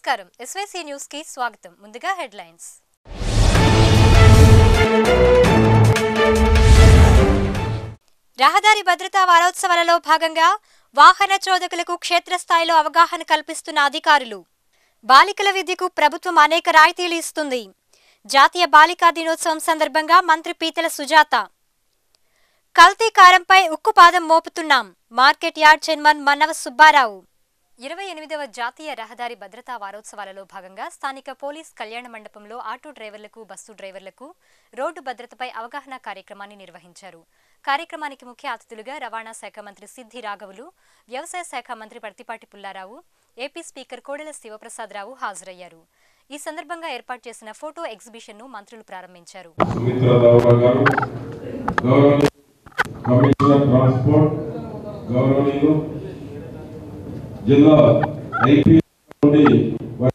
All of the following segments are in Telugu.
నమస్కారం ఎస్వైసీ న్యూస్ కి స్వాగతం ముందుగా హెడ్లైన్స్ రహదారి భద్రతా వారోత్సవాలలో భాగంగా వాహన చోదకులకు క్షేత్రస్థాయిలో అవగాహన కల్పిస్తున్న అధికారులు బాలికల విద్యకు ప్రభుత్వం అనేక రాయితీలు ఇస్తుంది జాతీయ బాలికా దినోత్సవం సందర్భంగా మంత్రి పీతల సుజాత కల్తీ కారంపై ఉక్కుపాదం మోపుతున్నాం market yard chairman Mannava Subbarao ఇరవై ఎనిమిదవ జాతీయ రహదారి భద్రతా వారోత్సవాలలో భాగంగా స్థానిక పోలీస్ కళ్యాణ మండపంలో ఆటో డ్రైవర్లకు బస్సు డ్రైవర్లకు రోడ్డు భద్రతపై అవగాహన కార్యక్రమాన్ని నిర్వహించారు కార్యక్రమానికి ముఖ్య అతిథులుగా రవాణా శాఖ మంత్రి సిద్ధి రాఘవులు వ్యవసాయ శాఖ మంత్రి ప్రతిపాటి పుల్లారావు ఏపీ స్పీకర్ కోడెల శివప్రసాదరావు హాజరయ్యారు ఈ సందర్భంగా ఏర్పాటు చేసిన ఫోటో ఎగ్జిబిషన్ను మంత్రులు ప్రారంభించారు సుమిత్ర దావరా గారు గౌరవ కమిషనర్ ట్రాన్స్పోర్ట్ గౌరవనీయులు జిల్లా ఐపీ నుండి వ-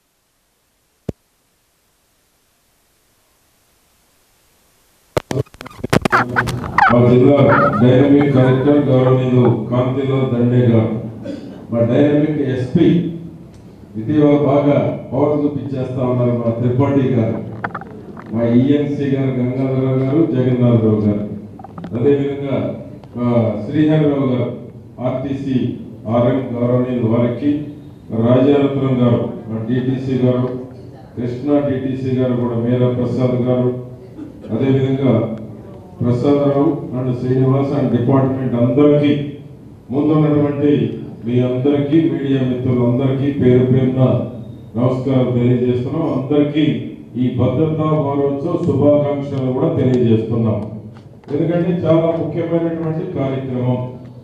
మా జిల్లా డైనమిక్ కలెక్టర్ గౌరవనీయులు కాంతిలో దండే గారు మా డైనమిక్ ఎస్పీ ఇటీవల బాగా పవర్ చూపించేస్తా ఉన్నారు మా త్రిపాఠి గారు మా ఈఎన్సీ గారు గంగాధరరావు గారు జగన్నాథరావు గారు అదేవిధంగా మా శ్రీహరిరావు గారు ఆర్టీసీ ఆర్ఎం గౌరవనీయులు వారికి రాజారత్నం గారు మా డిటిసి గారు కృష్ణా డిటిసి గారు కూడా మీరా ప్రసాద్ గారు అదేవిధంగా Prasadarao and Srinivas and department అందరికీ ముందున్నటువంటి మీ అందరికీ మీడియా మిత్రులందరికీ పేరు పేరున నమస్కారం తెలియజేస్తున్నాం అందరికీ ఈ భద్రతా వారోత్సవ శుభాకాంక్షలు కూడా తెలియజేస్తున్నాం ఎందుకంటే చాలా ముఖ్యమైనటువంటి కార్యక్రమం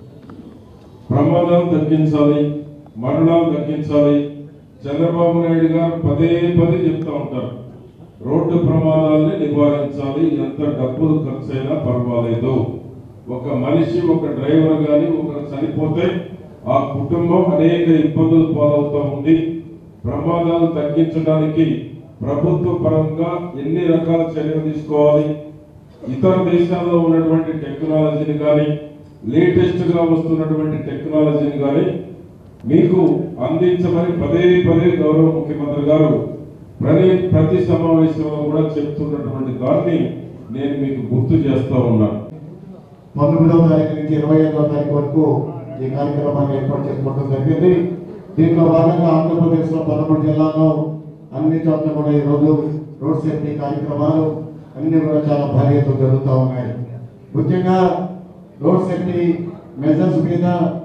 ప్రమాదాలు తగ్గించాలి మరణాలు తగ్గించాలి చంద్రబాబు నాయుడు గారు పదే పదే చెప్తా ఉంటారు రోడ్డు ప్రమాదాలని నివారించాలి ఎంత డబ్బులు ఖర్చు అయినా పర్వాలేదు ఒక మనిషి ఒక డ్రైవర్ గాని ఒకరు చనిపోతే ఆ కుటుంబం అనేక ఇబ్బందులు పాలవుతూ ఉంది ప్రమాదాలు తగ్గించడానికి ప్రభుత్వ పరంగా ఎన్ని రకాల చర్యలు తీసుకోవాలి ఇతర దేశాల్లో ఉన్నటువంటి టెక్నాలజీని కానీ లేటెస్ట్ గా వస్తున్నటువంటి టెక్నాలజీని కానీ మీకు అందించమని పదే పదే గౌరవ ముఖ్యమంత్రి గారు ప్రతి ప్రతి సమావేశంలో కూడా చెప్తున్నటువంటి దాన్ని నేను మీకు గుర్తు చేస్తా ఉన్నాను పంతొమ్మిదవ తారీఖు నుంచి ఇరవై ఐదవ తారీఖు వరకు ఈ కార్యక్రమాన్ని ఏర్పాటు చేసుకోవడం జరిగింది దీంట్లో భాగంగా ఆంధ్రప్రదేశ్లో పదమూడు జిల్లాల్లో అన్ని చోట్ల కూడా ఈరోజు రోడ్ సేఫ్టీ కార్యక్రమాలు అన్ని కూడా చాలా భారీ ఎత్తున జరుగుతూ ఉన్నాయి ముఖ్యంగా రోడ్ సేఫ్టీ మెజర్స్ మీద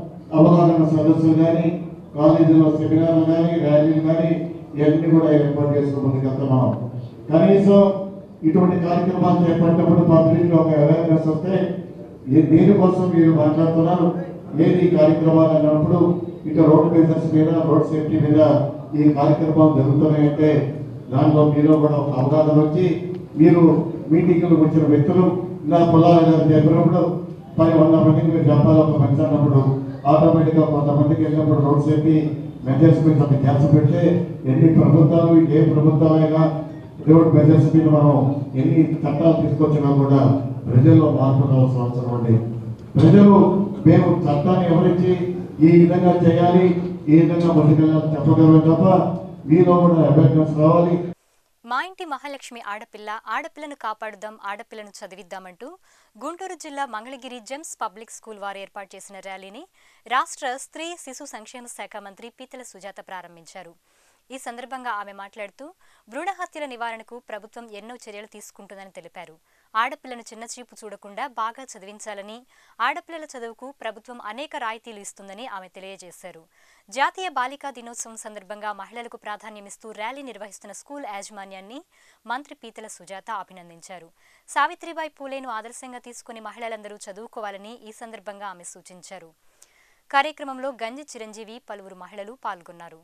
అవగాహన సదస్సులు కానీ కాలేజీలో సెమినార్లు కానీ ర్యాలీలు కానీ ఇవన్నీ కూడా ఏర్పాటు చేసుకుని ముందుకెళ్తున్నాం కనీసం ఇటువంటి కార్యక్రమాలు చేపట్టినప్పుడు పబ్లిక్ లో ఒక అవేర్నెస్ వస్తే ఏ- దేనికోసం మీరు మాట్లాడుతున్నారు ఏది ఈ కార్యక్రమాలు అన్నప్పుడు ఇటు రోడ్ బిజినెస్ మీద రోడ్ సేఫ్టీ మీద ఈ కార్యక్రమాలు జరుగుతున్నాయంటే దాంట్లో మీరు కూడా ఒక అవగాహన వచ్చి మీరు మీటింగ్లకు వచ్చిన వ్యక్తులు ఇలా పొలాల గారు చెప్పినప్పుడు పది వంద మందికి మీరు చెప్పాలి ఒక మంచి అన్నప్పుడు ఆటోమేటిక్గా కొంతమందికి వెళ్ళినప్పుడు రోడ్ సేఫ్టీ మెజర్స్ మీద ఒక ధ్యాస పెడితే ఎన్ని ప్రభుత్వాలు ఏ ప్రభుత్వమైనా రోడ్ మెజర్స్ మీద మనం ఎన్ని చట్టాలు తీసుకొచ్చినా కూడా ప్రజల్లో మార్పు రావాల్సిన అవసరం ఉంది ప్రజలు మేము చట్టాన్ని ఎవరించి ఈ విధంగా చేయాలి ఈ విధంగా ముందుకెళ్ళాలి చెప్పగలరు తప్ప మీలో కూడా అవేర్నెస్ రావాలి మా ఇంటి మహాలక్ష్మి ఆడపిల్ల ఆడపిల్లను కాపాడుదాం ఆడపిల్లను చదివిద్దామంటూ గుంటూరు జిల్లా మంగళగిరి జెమ్స్ పబ్లిక్ స్కూల్ వారు ఏర్పాటు చేసిన ర్యాలీని రాష్ట్ర స్త్రీ శిశు సంక్షేమ శాఖ మంత్రి పీతల సుజాత ప్రారంభించారు ఈ సందర్భంగా ఆమె మాట్లాడుతూ భ్రూణ హత్యల నివారణకు ప్రభుత్వం ఎన్నో చర్యలు తీసుకుంటుందని తెలిపారు ఆడపిల్లను చిన్న చూపు చూడకుండా బాగా చదివించాలని ఆడపిల్లల చదువుకు ప్రభుత్వం అనేక రాయితీలు ఇస్తుందని ఆమె తెలియజేశారు జాతీయ బాలికా దినోత్సవం సందర్భంగా మహిళలకు ప్రాధాన్యమిస్తూ ర్యాలీ నిర్వహిస్తున్న స్కూల్ యాజమాన్యాన్ని మంత్రి పీతల సుజాత అభినందించారు సావిత్రిబాయి పూలేను ఆదర్శంగా తీసుకుని మహిళలందరూ చదువుకోవాలని ఈ సందర్భంగా ఆమె సూచించారు కార్యక్రమంలో గంజి చిరంజీవి పలువురు మహిళలు పాల్గొన్నారు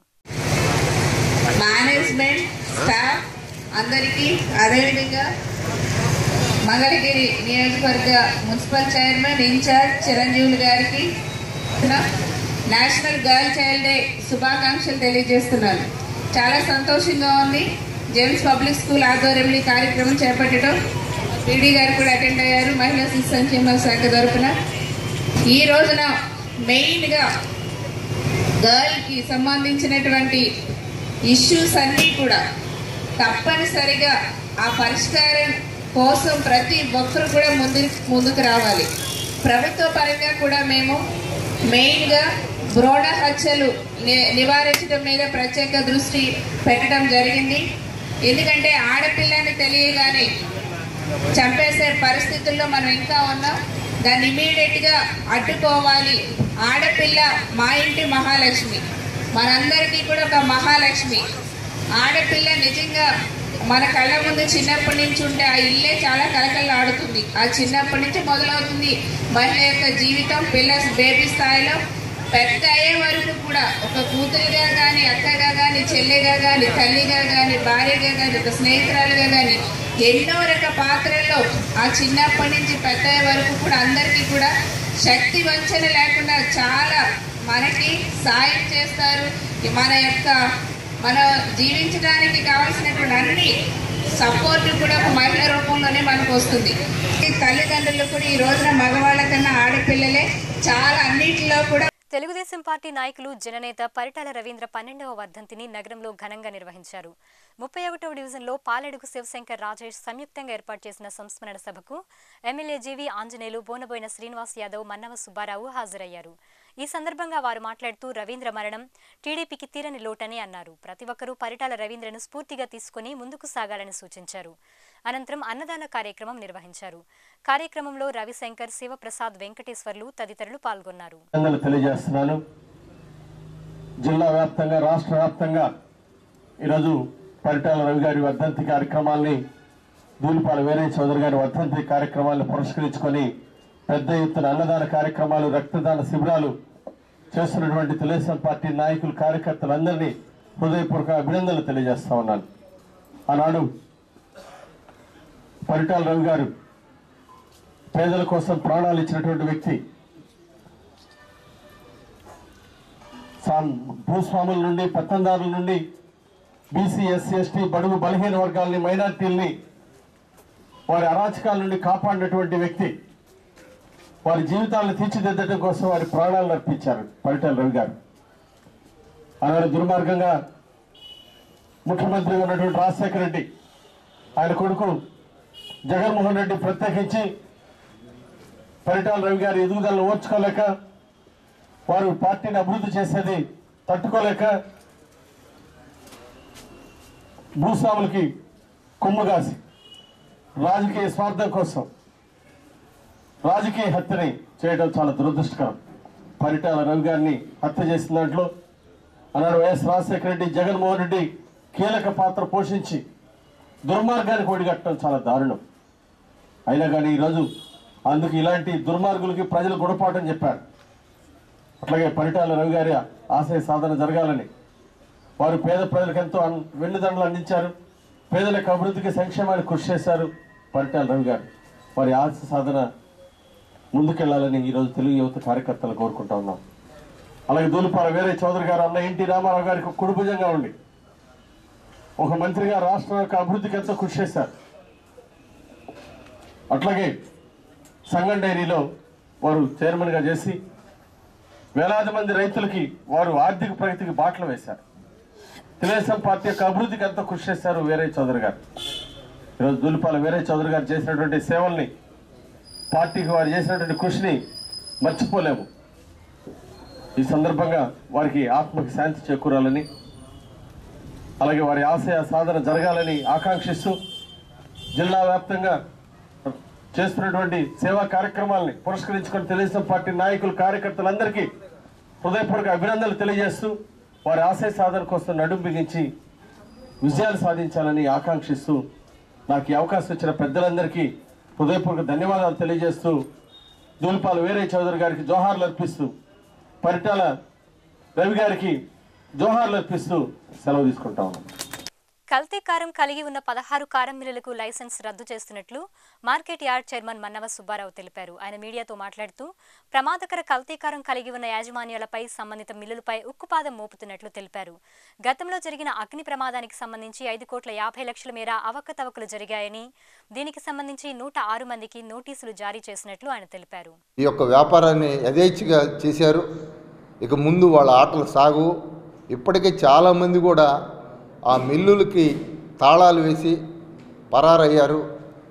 మేనేజ్మెంట్ స్టాఫ్ అందరికీ అదేవిధంగా మంగళగిరి నియోజకవర్గ మున్సిపల్ చైర్మన్ ఇన్ఛార్జ్ చిరంజీవులు గారికి నేషనల్ గర్ల్ చైల్డ్ డే శుభాకాంక్షలు తెలియజేస్తున్నాను చాలా సంతోషంగా ఉంది జేమ్స్ పబ్లిక్ స్కూల్ ఆధ్వర్యంలో ఈ కార్యక్రమం చేపట్టడం పీడీ గారు కూడా అటెండ్ అయ్యారు మహిళా శిశు సంక్షేమ శాఖ తరపున ఈ రోజున మెయిన్గా గర్ల్కి సంబంధించినటువంటి ఇష్యూస్ అన్నీ కూడా తప్పనిసరిగా ఆ పరిష్కారం కోసం ప్రతి ఒక్కరు కూడా ముందు ముందుకు రావాలి ప్రభుత్వ పరంగా కూడా మేము మెయిన్గా భ్రూణ హత్యలు ని- నివారించడం మీద ప్రత్యేక దృష్టి పెట్టడం జరిగింది ఎందుకంటే ఆడపిల్లని తెలియగానే చంపేసే పరిస్థితుల్లో మనం ఇంకా ఉన్నాం దాన్ని ఇమీడియట్గా అడ్డుకోవాలి ఆడపిల్ల మా ఇంటి మహాలక్ష్మి మనందరికీ కూడా ఒక మహాలక్ష్మి ఆడపిల్ల నిజంగా మన కళ్ళ ముందు చిన్నప్పటి నుంచి ఉంటే ఆ ఇల్లే చాలా కలకల్లాడుతుంది ఆ చిన్నప్పటి నుంచి మొదలవుతుంది మహిళ యొక్క జీవితం పిల్ల బేబీ స్థాయిలో పెద్ద అయ్యే వరకు కూడా ఒక కూతురిగా కానీ అక్కగా కానీ చెల్లెగా కానీ తల్లిగా కానీ భార్యగా కానీ ఒక స్నేహితురాలుగా కానీ ఎన్నో రక పాత్రల్లో ఆ చిన్నప్పటి నుంచి పెద్ద అయ్యే వరకు కూడా అందరికీ కూడా శక్తి వంచన లేకుండా చాలా మనకి సాయం చేస్తారు మన యొక్క మనం జీవించడానికి కావాల్సినటువంటి అన్ని సపోర్ట్ కూడా ఒక మహిళ రూపంలోనే మనకు వస్తుంది ఈ తల్లిదండ్రులు కూడా ఈ రోజున మగవాళ్ళ కన్నా ఆడపిల్లలే చాలా అన్నిటిలో కూడా తెలుగుదేశం పార్టీ నాయకులు జననేత పరిటాల రవీంద్ర పన్నెండవ వర్ధంతిని నగరంలో ఘనంగా నిర్వహించారు ముప్పై ఒకటవ డివిజన్లో పాలెడుగు శివశంకర్ రాజేష్ సంయుక్తంగా ఏర్పాటు చేసిన సంస్మరణ సభకు ఎమ్మెల్యే జీవి ఆంజనేయులు బోనబోయిన శ్రీనివాస్ యాదవ్ మన్నవ సుబ్బారావు హాజరయ్యారు ఈ సందర్భంగా వారు మాట్లాడుతూ రవీంద్ర మరణం టీడీపీకి తీరని లోటని అన్నారు ప్రతి ఒక్కరూ పరిటాల రవీంద్రను స్ఫూర్తిగా తీసుకుని ముందుకు సాగాలని సూచించారు అనంతరం అన్నదాన కార్యక్రమం నిర్వహించారు కార్యక్రమంలో రవిశంకర్ శివప్రసాద్ వెంకటేశ్వర్లు తదితరులు పాల్గొన్నారు అభినందనలు తెలియజేస్తున్నాను జిల్లా వ్యాప్తంగా రాష్ట్ర వ్యాప్తంగా ఈరోజు పరిటాల రవి గారి వర్ధంతి కార్యక్రమాల్ని దూలిపాల వీరయ్య చౌదరి గారి వర్ధంతి కార్యక్రమాలను పురస్కరించుకొని పెద్ద ఎత్తున అన్నదాన కార్యక్రమాలు రక్తదాన శిబిరాలు చేస్తున్నటువంటి తెలుగుదేశం పార్టీ నాయకులు కార్యకర్తలందరినీ హృదయపూర్వక అభినందనలు తెలియజేస్తా ఉన్నాను ఆనాడు పరిటాల రవి గారు పేదల కోసం ప్రాణాలు ఇచ్చినటువంటి వ్యక్తి సాం- భూస్వాముల నుండి పత్తందారుల నుండి బీసీ ఎస్సీ ఎస్టీ బడుగు బలహీన వర్గాల్ని మైనార్టీల్ని వారి అరాచకాల నుండి కాపాడినటువంటి వ్యక్తి వారి జీవితాలను తీర్చిదిద్దడం కోసం వారి ప్రాణాలను అర్పించారు పరిటాల రవి గారు ఆనాడు దుర్మార్గంగా ముఖ్యమంత్రిగా ఉన్నటువంటి రాజశేఖర రెడ్డి ఆయన కొడుకు జగన్మోహన్ రెడ్డి ప్రత్యేకించి పరిటాల రవి గారి ఎదుగుదలను ఓర్చుకోలేక వారు పార్టీని అభివృద్ధి చేసేది తట్టుకోలేక భూస్వాములకి కొమ్ముగాసి రాజకీయ స్వార్థం కోసం రాజకీయ హత్యని చేయడం చాలా దురదృష్టకరం పరిటాల రవి గారిని హత్య చేసిన దాంట్లో అన్నాడు వైఎస్ రాజశేఖర రెడ్డి జగన్మోహన్ రెడ్డి కీలక పాత్ర పోషించి దుర్మార్గానికి ఒడిగట్టడం చాలా దారుణం అయినా కానీ ఈరోజు అందుకు ఇలాంటి దుర్మార్గులకి ప్రజలు గుణపాఠం చెప్పారు అట్లాగే పరిటాల రవి గారి ఆశయ సాధన జరగాలని వారు పేద ప్రజలకు ఎంతో అన్- వెన్నుదండలు అందించారు పేదలకు అభివృద్ధికి సంక్షేమానికి కృషి చేశారు పరిటాల రవి గారు వారి ఆశయ సాధన ముందుకెళ్లాలని ఈరోజు తెలుగు యువత కార్యకర్తలు కోరుకుంటా ఉన్నాం అలాగే దూలిపాల వీరయ్య చౌదరి గారు అన్న ఎన్టీ రామారావు గారికి ఒక కుడిభుజంగా ఉండి ఒక మంత్రిగా రాష్ట్రం యొక్క అభివృద్ధికి ఎంతో కృషి చేశారు అట్లాగే సంగం డైరీలో వారు చైర్మన్గా చేసి వేలాది మంది రైతులకి వారు ఆర్థిక ప్రగతికి బాటలు వేశారు తెలుగుదేశం పార్టీ యొక్క అభివృద్ధికి ఎంతో కృషి చేశారు వీరయ్య చౌదరి గారు ఈరోజు దూలిపాల వీరయ్య చౌదరి గారు చేసినటువంటి సేవల్ని పార్టీకి వారు చేసినటువంటి కృషిని మర్చిపోలేము ఈ సందర్భంగా వారికి ఆత్మకి శాంతి చేకూరాలని అలాగే వారి ఆశయ సాధన జరగాలని ఆకాంక్షిస్తూ జిల్లా వ్యాప్తంగా చేస్తున్నటువంటి సేవా కార్యక్రమాలని పురస్కరించుకొని తెలుగుదేశం పార్టీ నాయకులు కార్యకర్తలందరికీ హృదయపూర్వక అభినందనలు తెలియజేస్తూ వారి ఆశయ సాధన కోసం నడుం బిగించి విజయాలు సాధించాలని ఆకాంక్షిస్తూ నాకు ఈ అవకాశం ఇచ్చిన పెద్దలందరికీ హృదయపూర్వక ధన్యవాదాలు తెలియజేస్తూ దూలిపాల వీరయ్య చౌదరి గారికి జోహార్లు అర్పిస్తూ పరిటాల రవి గారికి జోహార్లు అర్పిస్తూ సెలవు తీసుకుంటా ఉన్నాం కల్తీ కారం కలిగి ఉన్న పదహారు కారం మిల్లులకు లైసెన్స్ రద్దు చేస్తున్నట్లు market yard chairman Mannava Subbarao తెలిపారు ఆయన మీడియాతో మాట్లాడుతూ ప్రమాదకర కల్తీ కారం కలిగి ఉన్న యాజమాన్యాలపై సంబంధిత మిల్లులపై ఉక్కుపాదం మోపుతున్నట్లు తెలిపారు గతంలో జరిగిన అగ్ని ప్రమాదానికి సంబంధించి ఐదు కోట్ల యాభై లక్షల మేర అవకతవకలు జరిగాయని దీనికి సంబంధించి నూట ఆరు మందికి నోటీసులు జారీ చేసినట్లు ఆయన తెలిపారు ఈ యొక్క వ్యాపారాన్ని యథేచ్ఛగా చేశారు ఇక ముందు వాళ్ళ ఆటలు సాగు ఇప్పటికే చాలామంది కూడా ఆ మిల్లులకి తాళాలు వేసి పరారయ్యారు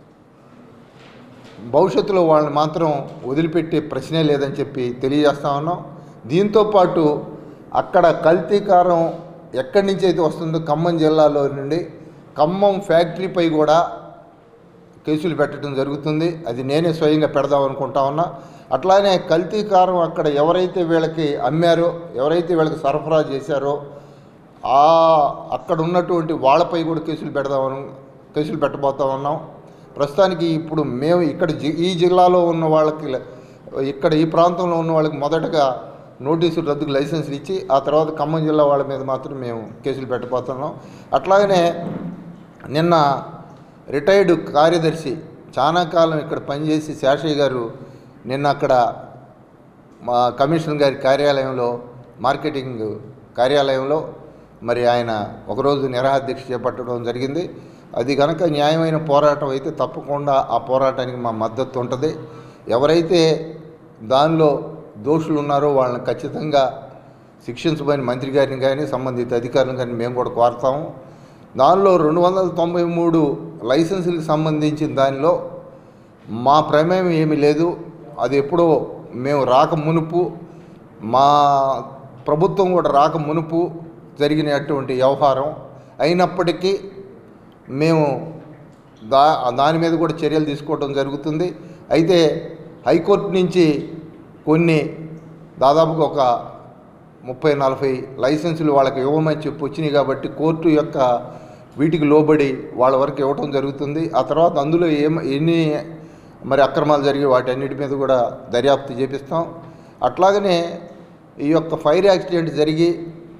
భవిష్యత్తులో వాళ్ళని మాత్రం వదిలిపెట్టే ప్రశ్నే లేదని చెప్పి తెలియజేస్తా ఉన్నాం దీంతోపాటు అక్కడ కల్తీ కారం ఎక్కడి నుంచి అయితే వస్తుందో ఖమ్మం జిల్లాలో నుండి ఖమ్మం ఫ్యాక్టరీపై కూడా కేసులు పెట్టడం జరుగుతుంది అది నేనే స్వయంగా పెడదాం అనుకుంటా ఉన్నా అట్లానే కల్తీ కారం అక్కడ ఎవరైతే వీళ్ళకి అమ్మారో ఎవరైతే వీళ్ళకి సరఫరా చేశారో ఆ అక్కడ ఉన్నటువంటి వాళ్ళపై కూడా కేసులు పెడదామని కేసులు పెట్టబోతా ఉన్నాం ప్రస్తుతానికి ఇప్పుడు మేము ఇక్కడ జి- ఈ జిల్లాలో ఉన్న వాళ్ళకి ల- ఇక్కడ ఈ ప్రాంతంలో ఉన్న వాళ్ళకి మొదటగా నోటీసులు రద్దుకు లైసెన్సులు ఇచ్చి ఆ తర్వాత ఖమ్మం జిల్లా వాళ్ళ మీద మాత్రం మేము కేసులు పెట్టబోతున్నాం అట్లాగనే నిన్న రిటైర్డ్ కార్యదర్శి చాలా కాలం ఇక్కడ పనిచేసి శేషయ్య గారు నిన్న అక్కడ మా కమిషనర్ గారి కార్యాలయంలో మార్కెటింగ్ కార్యాలయంలో మరి ఆయన ఒకరోజు నిరాహారదీక్ష చేపట్టడం జరిగింది అది కనుక న్యాయమైన పోరాటం అయితే తప్పకుండా ఆ పోరాటానికి మా మద్దతు ఉంటుంది ఎవరైతే దానిలో దోషులు ఉన్నారో వాళ్ళని ఖచ్చితంగా శిక్షించబోయిన మంత్రి గారిని కానీ సంబంధిత అధికారులను కానీ మేము కూడా కోరుతాము దానిలో రెండు వందల తొంభై మూడు లైసెన్సులకు సంబంధించిన దానిలో మా ప్రమేయం ఏమీ లేదు అది ఎప్పుడో మేము రాక మునుపు మా ప్రభుత్వం కూడా రాక మునుపు జరిగినటువంటి వ్యవహారం అయినప్పటికీ మేము దా దాని మీద కూడా చర్యలు తీసుకోవడం జరుగుతుంది అయితే హైకోర్టు నుంచి కొన్ని దాదాపుగా ఒక ముప్పై నలభై లైసెన్సులు వాళ్ళకి ఇవ్వమని చెప్పి వచ్చినాయి కాబట్టి కోర్టు యొక్క వీటికి లోబడి వాళ్ళ వరకు ఇవ్వటం జరుగుతుంది ఆ తర్వాత అందులో ఏం ఎన్ని మరి అక్రమాలు జరిగి వాటి అన్నిటి మీద కూడా దర్యాప్తు చేపిస్తాం అట్లాగనే ఈ యొక్క ఫైర్ యాక్సిడెంట్ జరిగి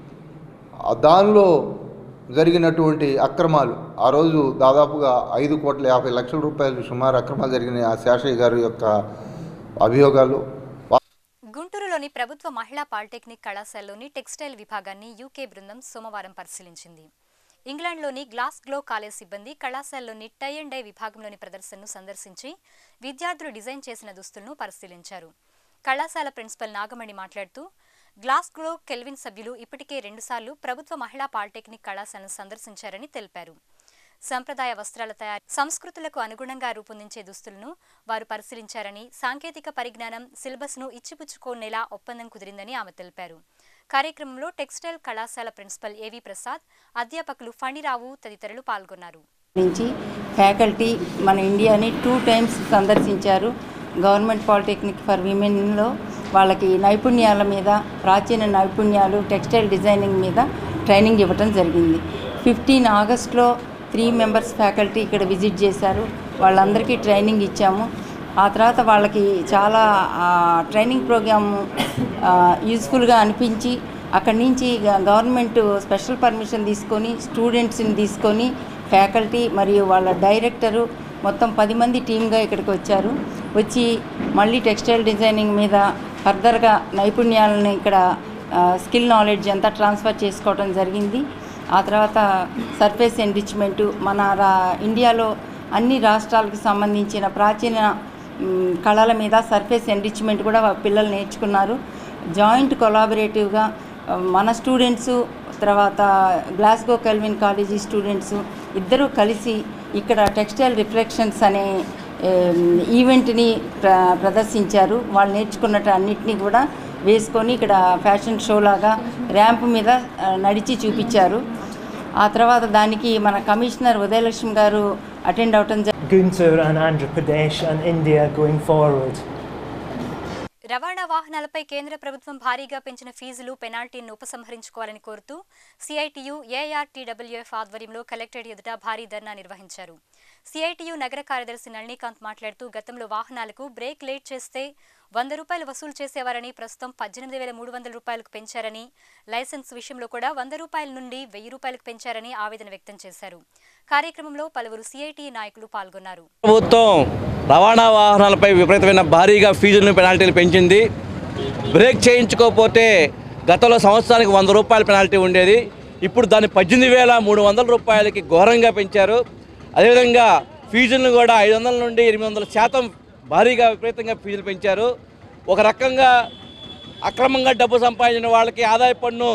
ఆ దానిలో జరిగినటువంటి అక్రమాలు ఆ రోజు దాదాపుగా ఐదు కోట్ల యాభై లక్షల రూపాయలు సుమారు అక్రమాలు జరిగిన ఆ శేషయ్య గారి యొక్క అభియోగాలు గుంటూరులోని ప్రభుత్వ మహిళా పాలిటెక్నిక్ కళాశాలలోని టెక్స్టైల్ విభాగాన్ని యూకే బృందం సోమవారం పరిశీలించింది ఇంగ్లాండ్లోని గ్లాస్ గ్లో కాలేజ్ సిబ్బంది కళాశాలలోని టై అండ్ డై విభాగంలోని ప్రదర్శనను సందర్శించి విద్యార్థులు డిజైన్ చేసిన దుస్తులను పరిశీలించారు కళాశాల ప్రిన్సిపల్ నాగమణి మాట్లాడుతూ గ్లాస్ గ్లో కెల్విన్ సభ్యులు ఇప్పటికే రెండుసార్లు ప్రభుత్వ మహిళా పాలిటెక్నిక్ కళాశాలను సందర్శించారని తెలిపారు సంప్రదాయ వస్త్రాల తయారీ సంస్కృతులకు అనుగుణంగా రూపొందించే దుస్తులను వారు పరిశీలించారని సాంకేతిక పరిజ్ఞానం సిలబస్ను ఇచ్చిపుచ్చుకోనేలా ఒప్పందం కుదిరిందని ఆమె తెలిపారు కార్యక్రమంలో టెక్స్టైల్ కళాశాల ప్రిన్సిపల్ ఏవి ప్రసాద్ అధ్యాపకులు ఫణిరావు తదితరులు పాల్గొన్నారు నుంచి ఫ్యాకల్టీ మన ఇండియాని టూ టైమ్స్ సందర్శించారు గవర్నమెంట్ పాలిటెక్నిక్ ఫర్ విమెన్లో వాళ్ళకి నైపుణ్యాల మీద ప్రాచీన నైపుణ్యాలు టెక్స్టైల్ డిజైనింగ్ మీద ట్రైనింగ్ ఇవ్వటం జరిగింది ఫిఫ్టీన్ ఆగస్ట్లో త్రీ మెంబర్స్ ఫ్యాకల్టీ ఇక్కడ విజిట్ చేశారు వాళ్ళందరికీ ట్రైనింగ్ ఇచ్చాము ఆ తర్వాత వాళ్ళకి చాలా ఆ, ట్రైనింగ్ ప్రోగ్రామ్ యూస్ఫుల్గా అనిపించి అక్కడి నుంచి గ- గవర్నమెంట్ స్పెషల్ పర్మిషన్ తీసుకొని స్టూడెంట్స్ని తీసుకొని ఫ్యాకల్టీ మరియు వాళ్ళ డైరెక్టరు మొత్తం పది మంది టీమ్గా ఇక్కడికి వచ్చారు వచ్చి మళ్ళీ టెక్స్టైల్ డిజైనింగ్ మీద ఫర్దర్గా నైపుణ్యాలను ఇక్కడ స్కిల్ నాలెడ్జ్ అంతా ట్రాన్స్ఫర్ చేసుకోవడం జరిగింది ఆ తర్వాత సర్ఫేస్ ఎన్రిచ్మెంటు మన రా ఇండియాలో అన్ని రాష్ట్రాలకు సంబంధించిన ప్రాచీన మ్, కళల మీద సర్ఫేస్ ఎన్రిచ్మెంట్ కూడా వా- పిల్లలు నేర్చుకున్నారు జాయింట్ కొలాబరేటివ్గా ఆ, మన స్టూడెంట్స్ తర్వాత గ్లాస్గో కెల్విన్ కాలేజీ స్టూడెంట్స్ ఇద్దరూ కలిసి ఇక్కడ టెక్స్టైల్ రిఫ్లెక్షన్స్ అనే ఏం, ఈవెంట్ని ప్ర ప్రదర్శించారు వాళ్ళు నేర్చుకున్నట్టు అన్నిటినీ కూడా వేసుకొని ఇక్కడ ఫ్యాషన్ షో లాగా ర్యాంప్ మీద ఆ, నడిచి చూపించారు ఆ తర్వాత దానికి మన కమిషనర్ ఉదయలక్ష్మి గారు అటెండ్ అవటం జరిగింది Guntur and Andhra Pradesh and India going forward. రవాణా వాహనాలపై కేంద్ర ప్రభుత్వం భారీగా పెంచిన ఫీజులు పెనాల్టీలను ఉపసంహరించుకోవాలని కోరుతూ సిఐటియు ఏఆర్టీడబ్ల్యూఎఫ్ ఆధ్వర్యంలో కలెక్టరేట్ ఎదుట భారీ ధర్నా నిర్వహించారు సిఐటియు నగర కార్యదర్శి నళినీకాంత్ మాట్లాడుతూ గతంలో వాహనాలకు బ్రేక్ లేట్ చేస్తే వంద రూపాయలు వసూలు చేసేవారని ప్రస్తుతం పద్దెనిమిది వేల మూడు వందల రూపాయలకు పెంచారని లైసెన్స్ విషయంలో కూడా వంద రూపాయల నుండి వెయ్యి రూపాయలకు పెంచారని ఆవేదన వ్యక్తం చేశారు కార్యక్రమంలో పలువురు సిఐటి నాయకులు పాల్గొన్నారు ప్రభుత్వం రవాణా వాహనాలపై విపరీతమైన భారీగా ఫీజులను పెనాల్టీలు పెంచింది బ్రేక్ చేయించుకోకపోతే గతంలో సంవత్సరానికి వంద రూపాయల పెనాల్టీ ఉండేది ఇప్పుడు దాన్ని పద్దెనిమిది వేల మూడు వందల రూపాయలకి ఘోరంగా పెంచారు అదేవిధంగా ఫీజులను కూడా ఐదు వందల నుండి ఎనిమిది వందల శాతం భారీగా విపరీతంగా ఫీజులు పెంచారు ఒక రకంగా అక్రమంగా డబ్బు సంపాదించిన వాళ్ళకి ఆదాయ పన్ను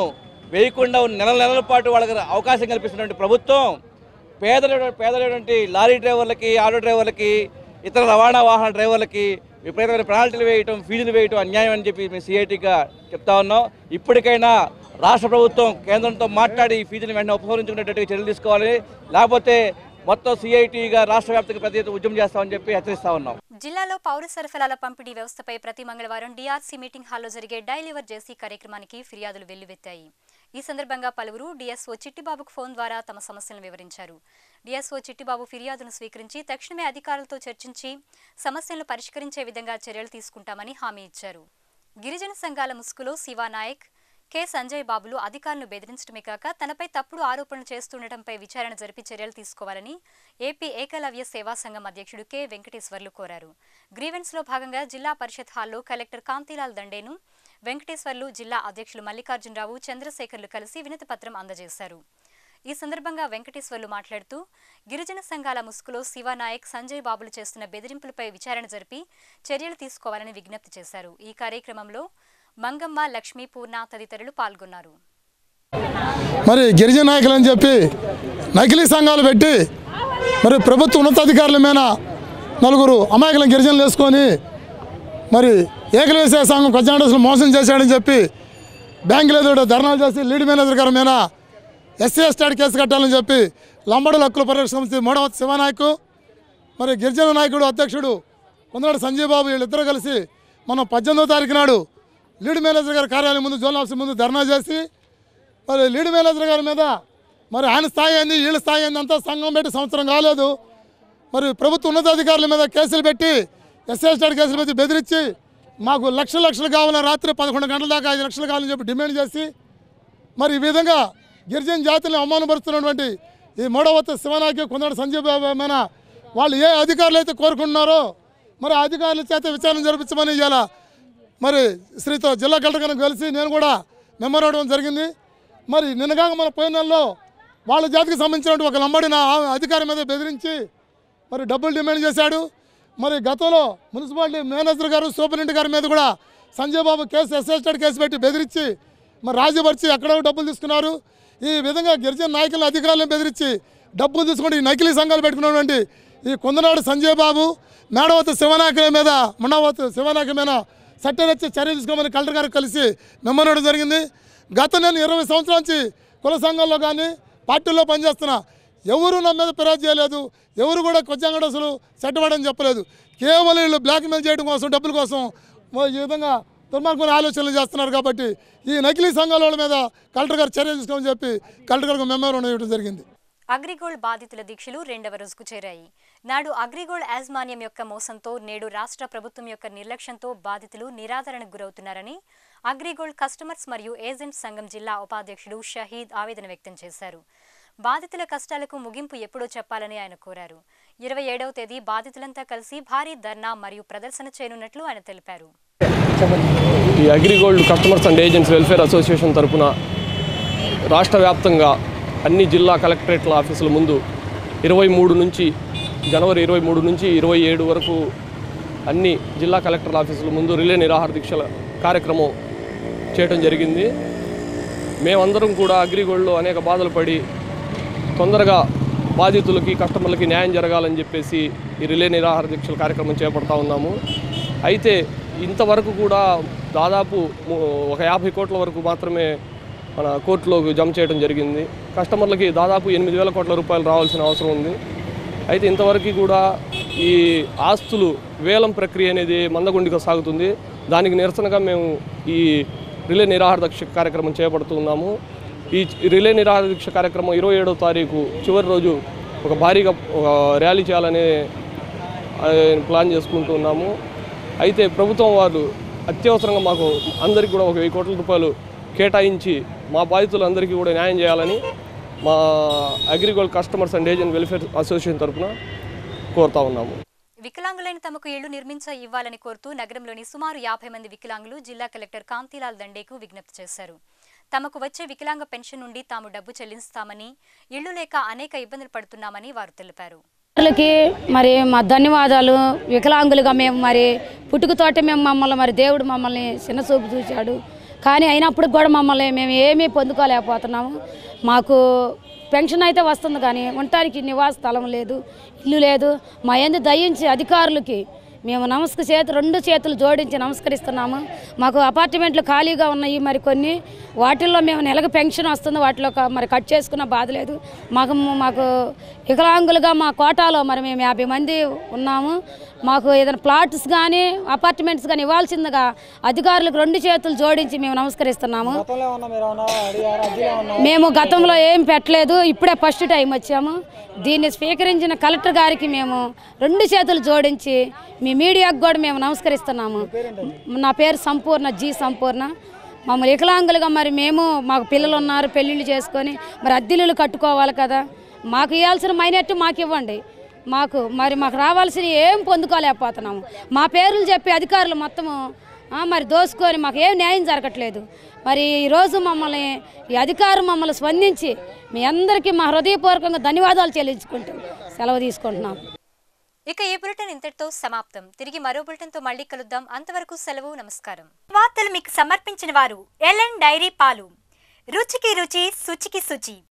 వేయకుండా నెల నెలల పాటు వాళ్ళకి అవకాశం కల్పిస్తున్నటువంటి ప్రభుత్వం పేదల పేదలైనటువంటి లారీ డ్రైవర్లకి ఆటో డ్రైవర్లకి ఇతర రవాణా వాహన డ్రైవర్లకి విపరీతమైన పెనాల్టీలు వేయటం ఫీజులు వేయటం అన్యాయం అని చెప్పి మేము సిఐటిగా చెప్తా ఉన్నాం ఇప్పటికైనా రాష్ట్ర ప్రభుత్వం కేంద్రంతో మాట్లాడి ఈ ఫీజుని వెంటనే ఉపసంహరించుకునేటట్టుగా చర్యలు తీసుకోవాలి లేకపోతే మొత్తం సిఐటిగా రాష్ట్ర వ్యాప్తంగా పెద్ద ఎత్తున ఉద్యమం చేస్తామని చెప్పి హెచ్చరిస్తా ఉన్నాం జిల్లాలో పౌర సరఫరాల పంపిణీ వ్యవస్థపై ప్రతి మంగళవారం డీఆర్సీ మీటింగ్ హాల్లో జరిగే డైలివర్ జేసీ కార్యక్రమానికి ఫిర్యాదులు వెల్లువెత్తాయి ఈ సందర్భంగా పలువురు డీఎస్ఓ చిట్టిబాబుకు ఫోన్ ద్వారా తమ సమస్యలను వివరించారు డీఎస్ఓ చిట్టిబాబు ఫిర్యాదును స్వీకరించి తక్షణమే అధికారులతో చర్చించి సమస్యలను పరిష్కరించే విధంగా చర్యలు తీసుకుంటామని హామీ ఇచ్చారు గిరిజన సంఘాల ముసుగులో శివా నాయక్ కె సంజయ్ బాబులు అధికారులను బెదిరించడమే కాక తనపై తప్పుడు ఆరోపణలు చేస్తుండటంపై విచారణ జరిపి చర్యలు తీసుకోవాలని ఏపీ ఏకలవ్య సేవా సంఘం అధ్యక్షుడు కె వెంకటేశ్వర్లు కోరారు గ్రీవెన్స్లో భాగంగా జిల్లా పరిషత్ హాల్లో కలెక్టర్ కాంతిలాల్ దండేను వెంకటేశ్వర్లు జిల్లా అధ్యక్షులు మల్లికార్జునరావు చంద్రశేఖర్లు కలిసి వినతి పత్రం అందజేశారు ఈ సందర్భంగా వెంకటేశ్వర్లు మాట్లాడుతూ గిరిజన సంఘాల ముసుగులో శివనాయక్ సంజయ్ బాబులు చేస్తున్న బెదిరింపులపై విచారణ జరిపి చర్యలు తీసుకోవాలని విజ్ఞప్తి చేశారు ఈ కార్యక్రమంలో మంగమ్మ లక్ష్మీ పూర్ణ తదితరులు పాల్గొన్నారు మరి గిరిజన నాయకులు అని చెప్పి నకిలీ సంఘాలు పెట్టి మరి ప్రభుత్వ ఉన్నతాధికారుల మీద నలుగురు అమాయకులను గిరిజనులు వేసుకొని మరి ఏకల వ్యవసాయ సంఘం కొచ్చాండస్లు మోసం చేశాడని చెప్పి బ్యాంకులు ఎదుట ధర్నాలు చేసి లీడ్ మేనేజర్ గారి మీద ఎస్సీ ఎస్టాడ్ కేసు కట్టాలని చెప్పి లంబడుల హక్కుల పరిరక్షణ సమితి మూడవ శివనాయకు మరి గిరిజన నాయకుడు అధ్యక్షుడు కొందనాడు సంజయ్ బాబు వీళ్ళిద్దరూ కలిసి మనం పద్దెనిమిదో తారీఖు నాడు లీడ్ మేనేజర్ గారి కార్యాలయం ముందు జోన్ ఆఫీస్ ముందు ధర్నా చేసి మరి లీడ్ మేనేజర్ గారి మీద మరి ఆయన స్థాయి ఏంది వీళ్ళ స్థాయి ఏంది అంతా సంఘం పెట్టి సంవత్సరం కాలేదు మరి ప్రభుత్వ ఉన్నతాధికారుల మీద కేసులు పెట్టి ఎస్ఎస్టాడ్ కేసులు పెట్టి బెదిరించి మాకు లక్షల లక్షలు కావాలని రాత్రి పదకొండు గంటల దాకా ఐదు లక్షలు కావాలని చెప్పి డిమాండ్ చేసి మరి ఈ విధంగా గిరిజన జాతులను అవమానపరుస్తున్నటువంటి ఈ మూడవత శివనాయకి కొందరు సంజయ్ బాబు మీద వాళ్ళు ఏ అధికారులు అయితే కోరుకుంటున్నారో మరి ఆ అధికారుల చేత విచారణ జరిపించమని ఇవాళ మరి శ్రీతో జిల్లా కలెక్టర్ గారిని కలిసి నేను కూడా మెంబర్ అవడం జరిగింది మరి నిన్నగాక మన పోయిన నెలలో వాళ్ళ జాతికి సంబంధించినటువంటి ఒక లంబడిన అధికారి మీద బెదిరించి మరి డబ్బులు డిమాండ్ చేశాడు మరి గతంలో మున్సిపాలిటీ మేనేజర్ గారు సూపరింటెండెంట్ గారి మీద కూడా సంజయ్ బాబు కేసు ఎస్ఎస్టెడ్ కేసు పెట్టి బెదిరించి మరి రాజుపరిచి ఎక్కడ డబ్బులు తీసుకున్నారు ఈ విధంగా గిరిజన నాయకుల అధికారులను బెదిరించి డబ్బులు తీసుకుంటే ఈ నకిలీ సంఘాలు పెట్టుకున్నటువంటి ఈ కొందనాడు సంజయ్ బాబు మేడవతి శివనాయకుల మీద ముండవతి శివనాయకుల మీద చట్టరీత్యా చర్య తీసుకోమని కలెక్టర్ గారు కలిసి మెమ్మరడం జరిగింది గత నేను ఇరవై సంవత్సరాల నుంచి కుల సంఘంలో కానీ పార్టీల్లో పనిచేస్తున్నా ఎవరు నా మీద ఫిర్యాదు చేయలేదు ఎవరు కూడా కొచ్చంగడసులు సెట్టబడని చెప్పలేదు కేవలం వీళ్ళు బ్లాక్మెయిల్ చేయడం కోసం డబ్బుల కోసం ఓ ఈ విధంగా దుర్మార్గమైన ఆలోచనలు చేస్తున్నారు కాబట్టి ఈ నకిలీ సంఘాల వాళ్ళ మీద కలెక్టర్ గారు చర్య తీసుకోమని చెప్పి కలెక్టర్ గారికి మెమోరం ఇవ్వడం జరిగింది అగ్రిగోల్డ్ బాధితుల దీక్షలు రెండవ రోజుకు చేరాయి నాడు అగ్రిగోల్డ్ యాజమాన్యం యొక్క మోసంతో నేడు రాష్ట్ర ప్రభుత్వం యొక్క నిర్లక్ష్యంతో బాధితులు నిరాదరణకు గురవుతున్నారని అగ్రిగోల్డ్ కస్టమర్స్ మరియు ఏజెంట్ సంఘం జిల్లా ఉపాధ్యక్షుడు షహీద్ ఆవేదన వ్యక్తం చేశారు బాధితుల కష్టాలకు ముగింపు ఎప్పుడో చెప్పాలని ఆయన కోరారు ఇరవై ఏడవ తేదీ బాధితులంతా కలిసి భారీ ధర్నా మరియు ప్రదర్శన చేయనున్నట్లు ఆయన తెలిపారు ఈ AgriGold customers and agents welfare association తరపున రాష్ట్ర వ్యాప్తంగా అన్ని జిల్లా కలెక్టరేట్ల ఆఫీసుల ముందు ఇరవై మూడు నుంచి జనవరి ఇరవై మూడు నుంచి ఇరవై ఏడు వరకు అన్ని జిల్లా కలెక్టర్ల ఆఫీసుల ముందు రిలే నిరాహార దీక్షల కార్యక్రమం చేయడం జరిగింది మేమందరం కూడా అగ్రిగోల్డ్లో అనేక బాధలు పడి తొందరగా బాధితులకి కస్టమర్లకి న్యాయం జరగాలని చెప్పేసి ఈ రిలే నిరాహార దీక్షల కార్యక్రమం చేపడతా ఉన్నాము అయితే ఇంతవరకు కూడా దాదాపు ము- ఒక యాభై కోట్ల వరకు మాత్రమే మన కోర్టులో జమ చేయడం జరిగింది కస్టమర్లకి దాదాపు ఎనిమిది వేల కోట్ల రూపాయలు రావాల్సిన అవసరం ఉంది అయితే ఇంతవరకు కూడా ఈ ఆస్తులు వేలం ప్రక్రియ అనేది మందగుండిగా సాగుతుంది దానికి నిరసనగా మేము ఈ రిలే నిరాహార దీక్ష కార్యక్రమం చేపడుతున్నాము ఈ రిలే నిరాహార దీక్ష కార్యక్రమం ఇరవై ఏడవ తారీఖు చివరి రోజు ఒక భారీగా ఒక ర్యాలీ చేయాలని ఆ, ప్లాన్ చేసుకుంటున్నాము అయితే ప్రభుత్వం వారు అత్యవసరంగా మాకు అందరికీ కూడా ఒక వెయ్యి కోట్ల రూపాయలు కేటాయించి మా బాధితులందరికీ కూడా న్యాయం చేయాలని మా AgriGold customers and agent welfare association తరఫున కోరుతా ఉన్నాము వికలాంగులైన తమకు ఇళ్లు నిర్మించ ఇవ్వాలని కోరుతూ నగరంలోని సుమారు యాభై మంది వికలాంగులు జిల్లా కలెక్టర్ కాంతిలాల్ దండేకు విజ్ఞప్తి చేశారు తమకు వచ్చే వికలాంగ పెన్షన్ నుండి తాము డబ్బు చెల్లిస్తామని ఇళ్లు లేక అనేక ఇబ్బందులు పడుతున్నామని వారు తెలిపారు వాళ్ళకి మరి మా ధన్యవాదాలు వికలాంగులుగా మేము మరి పుట్టుకతోటే మేము మమ్మల్ని మరి దేవుడు మమ్మల్ని చిన్న చూపు చూశాడు కానీ అయినప్పుడు కూడా మమ్మల్ని మేము ఏమీ పొందుకోలేకపోతున్నాము మాకు పెన్షన్ అయితే వస్తుంది కానీ ఉండటానికి నివాస స్థలం లేదు ఇల్లు లేదు మా ఎందు దయించి అధికారులకి మేము నమస్క చేతి రెండు చేతులు జోడించి నమస్కరిస్తున్నాము మాకు అపార్ట్మెంట్లు ఖాళీగా ఉన్నాయి మరి కొన్ని వాటిల్లో మేము నెలకు పెన్షన్ వస్తుంది వాటిలో ఒక మరి కట్ చేసుకున్న బాధ లేదు మాకు మాకు వికలాంగులుగా మా కోటాలో మరి మేము యాభై మంది ఉన్నాము మాకు ఏదైనా ప్లాట్స్ కానీ అపార్ట్మెంట్స్ కానీ ఇవ్వాల్సిందిగా అధికారులకు రెండు చేతులు జోడించి మేము నమస్కరిస్తున్నాము మేము గతంలో ఏం పెట్టలేదు ఇప్పుడే ఫస్ట్ టైం వచ్చాము దీన్ని స్వీకరించిన కలెక్టర్ గారికి మేము రెండు చేతులు జోడించి మీ మీడియాకు కూడా మేము నమస్కరిస్తున్నాము నా పేరు సంపూర్ణ జీ సంపూర్ణ మమ్మల్ని వికలాంగులుగా మరి మేము మాకు పిల్లలు ఉన్నారు పెళ్ళిళ్ళు చేసుకొని మరి అద్దెలు కట్టుకోవాలి కదా మాకు ఇవ్వాల్సిన మైనట్టు మాకు ఇవ్వండి మాకు మరి మాకు రావాల్సిన ఏం పొందుకోలేకపోతున్నాము మా పేర్లు చెప్పి అధికారులు మొత్తము ఆ, మరి దోసుకొని మాకు ఏం న్యాయం జరగట్లేదు మరి ఈరోజు మమ్మల్ని ఈ అధికారం మమ్మల్ని స్పందించి మీ అందరికీ మా హృదయపూర్వకంగా ధన్యవాదాలు చెల్లించుకుంటూ సెలవు తీసుకుంటున్నాం ఇక ఈ బులెటిన్ ఇంతటితో సమాప్తం తిరిగి మరో బులెటిన్ తో మళ్ళీ కలుద్దాం అంతవరకు సెలవు నమస్కారం వార్తలు మీకు సమర్పించిన వారు ఎల్ఎన్ డైరీ పాలు రుచికి రుచి శుచికి శుచి